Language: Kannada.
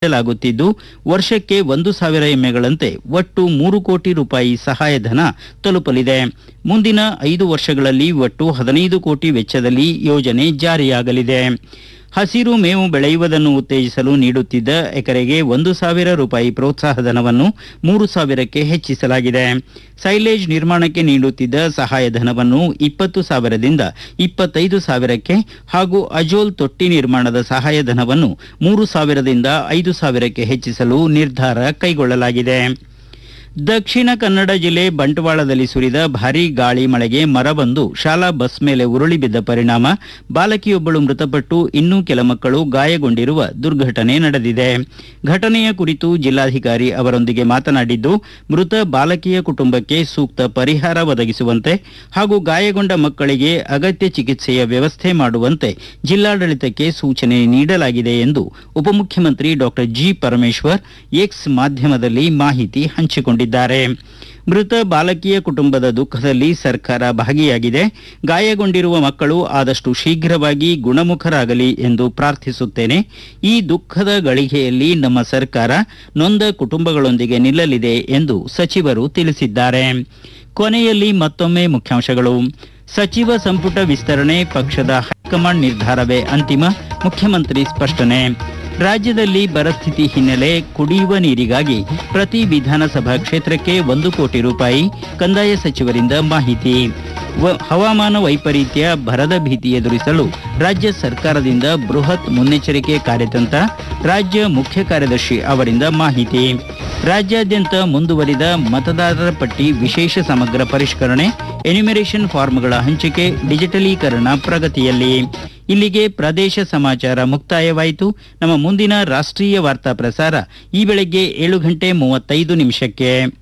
ನೀಡಲಾಗುತ್ತಿದ್ದು ವರ್ಷಕ್ಕೆ ಒಂದು ಸಾವಿರ ಎಮ್ಮೆಗಳಂತೆ ಒಟ್ಟು ಮೂರು ಕೋಟಿ ರೂಪಾಯಿ ಸಹಾಯಧನ ತಲುಪಲಿದೆ ಮುಂದಿನ ಐದು ವರ್ಷಗಳಲ್ಲಿ ಒಟ್ಟು ಹದಿನೈದು ಕೋಟಿ ವೆಚ್ಚದಲ್ಲಿ ಯೋಜನೆ ಜಾರಿಯಾಗಲಿದೆ ಹಸಿರು ಮೇವು ಬೆಳೆಯುವುದನ್ನು ಉತ್ತೇಜಿಸಲು ನೀಡುತ್ತಿದ್ದ ಎಕರೆಗೆ ಒಂದು ಸಾವಿರ ರೂಪಾಯಿ ಪ್ರೋತ್ಸಾಹಧನವನ್ನು ಮೂರು ಸಾವಿರಕ್ಕೆ ಹೆಚ್ಚಿಸಲಾಗಿದೆ ಸೈಲೇಜ್ ನಿರ್ಮಾಣಕ್ಕೆ ನೀಡುತ್ತಿದ್ದ ಸಹಾಯಧನವನ್ನು ಇಪ್ಪತ್ತು ಸಾವಿರದಿಂದ ಇಪ್ಪತ್ತೈದು ಸಾವಿರಕ್ಕೆ ಹಾಗೂ ಅಜೋಲ್ ತೊಟ್ಟಿ ನಿರ್ಮಾಣದ ಸಹಾಯಧನವನ್ನು ಮೂರು ಸಾವಿರದಿಂದ ಐದು ಸಾವಿರಕ್ಕೆ ಹೆಚ್ಚಿಸಲು ನಿರ್ಧಾರ ಕೈಗೊಳ್ಳಲಾಗಿದೆ ದಕ್ಷಿಣ ಕನ್ನಡ ಜಿಲ್ಲೆ ಬಂಟ್ವಾಳದಲ್ಲಿ ಸುರಿದ ಭಾರೀ ಗಾಳಿ ಮಳೆಗೆ ಮರವೊಂದು ಶಾಲಾ ಬಸ್ ಮೇಲೆ ಉರುಳಿ ಬಿದ್ದ ಪರಿಣಾಮ ಬಾಲಕಿಯೊಬ್ಬಳು ಮೃತಪಟ್ಟು ಇನ್ನೂ ಕೆಲ ಮಕ್ಕಳು ಗಾಯಗೊಂಡಿರುವ ದುರ್ಘಟನೆ ನಡೆದಿದೆ ಘಟನೆಯ ಕುರಿತು ಜಿಲ್ಲಾಧಿಕಾರಿ ಅವರೊಂದಿಗೆ ಮಾತನಾಡಿದ್ದು ಮೃತ ಬಾಲಕಿಯ ಕುಟುಂಬಕ್ಕೆ ಸೂಕ್ತ ಪರಿಹಾರ ಒದಗಿಸುವಂತೆ ಹಾಗೂ ಗಾಯಗೊಂಡ ಮಕ್ಕಳಿಗೆ ಅಗತ್ಯ ಚಿಕಿತ್ಸೆಯ ವ್ಯವಸ್ಥೆ ಮಾಡುವಂತೆ ಜಿಲ್ಲಾಡಳಿತಕ್ಕೆ ಸೂಚನೆ ನೀಡಲಾಗಿದೆ ಎಂದು ಉಪಮುಖ್ಯಮಂತ್ರಿ ಡಾಕ್ಟರ್ ಜಿ ಪರಮೇಶ್ವರ್ ಎಕ್ಸ್ ಮಾಧ್ಯಮದಲ್ಲಿ ಮಾಹಿತಿ ಹಂಚಿಕೊಂಡಿದ್ದಾರೆ ಮೃತ ಬಾಲಕಿಯ ಕುಟುಂಬದ ದುಃಖದಲ್ಲಿ ಸರ್ಕಾರ ಭಾಗಿಯಾಗಿದೆ ಗಾಯಗೊಂಡಿರುವ ಮಕ್ಕಳು ಆದಷ್ಟು ಶೀಘ್ರವಾಗಿ ಗುಣಮುಖರಾಗಲಿ ಎಂದು ಪ್ರಾರ್ಥಿಸುತ್ತೇನೆ ಈ ದುಃಖದ ಗಳಿಗೆಯಲ್ಲಿ ನಮ್ಮ ಸರ್ಕಾರ ನೊಂದ ಕುಟುಂಬಗಳೊಂದಿಗೆ ನಿಲ್ಲಲಿದೆ ಎಂದು ಸಚಿವರು ತಿಳಿಸಿದ್ದಾರೆ ಕೊನೆಯಲ್ಲಿ ಮತ್ತೊಮ್ಮೆ ಮುಖ್ಯಾಂಶಗಳು ಸಚಿವ ಸಂಪುಟ ವಿಸ್ತರಣೆ ಪಕ್ಷದ ಹೈಕಮಾಂಡ್ ನಿರ್ಧಾರವೇ ಅಂತಿಮ ಮುಖ್ಯಮಂತ್ರಿ ಸ್ಪಷ್ಟನೆ ರಾಜ್ಯದಲ್ಲಿ ಬರಸ್ಥಿತಿ ಹಿನ್ನೆಲೆ ಕುಡಿಯುವ ನೀರಿಗಾಗಿ ಪ್ರತಿ ವಿಧಾನಸಭಾ ಕ್ಷೇತ್ರಕ್ಕೆ ಒಂದು ಕೋಟಿ ರೂಪಾಯಿ ಕಂದಾಯ ಸಚಿವರಿಂದ ಮಾಹಿತಿ ವ- ಹವಾಮಾನ ವೈಪರೀತ್ಯ ಬರದ ಭೀತಿ ಎದುರಿಸಲು ರಾಜ್ಯ ಸರ್ಕಾರದಿಂದ ಬೃಹತ್ ಮುನ್ನೆಚ್ಚರಿಕೆ ಕಾರ್ಯತಂತ್ರ ರಾಜ್ಯ ಮುಖ್ಯ ಕಾರ್ಯದರ್ಶಿ ಅವರಿಂದ ಮಾಹಿತಿ ರಾಜ್ಯಾದ್ಯಂತ ಮುಂದುವರಿದ ಮತದಾರರ ಪಟ್ಟಿ ವಿಶೇಷ ಸಮಗ್ರ ಪರಿಷ್ಕರಣೆ ಎನ್ಯುಮರೇಷನ್ ಫಾರ್ಮ್ಗಳ ಹಂಚಿಕೆ ಡಿಜಿಟಲೀಕರಣ ಪ್ರಗತಿಯಲ್ಲಿ ಇಲ್ಲಿಗೆ ಪ್ರದೇಶ ಸಮಾಚಾರ ಮುಕ್ತಾಯವಾಯಿತು ನಮ್ಮ ಮುಂದಿನ ರಾಷ್ಟ್ರೀಯ ವಾರ್ತಾ ಪ್ರಸಾರ ಈ ಬೆಳಗ್ಗೆ ಏಳು ಗಂಟೆ ಮೂವತ್ತೈದು ನಿಮಿಷಕ್ಕೆ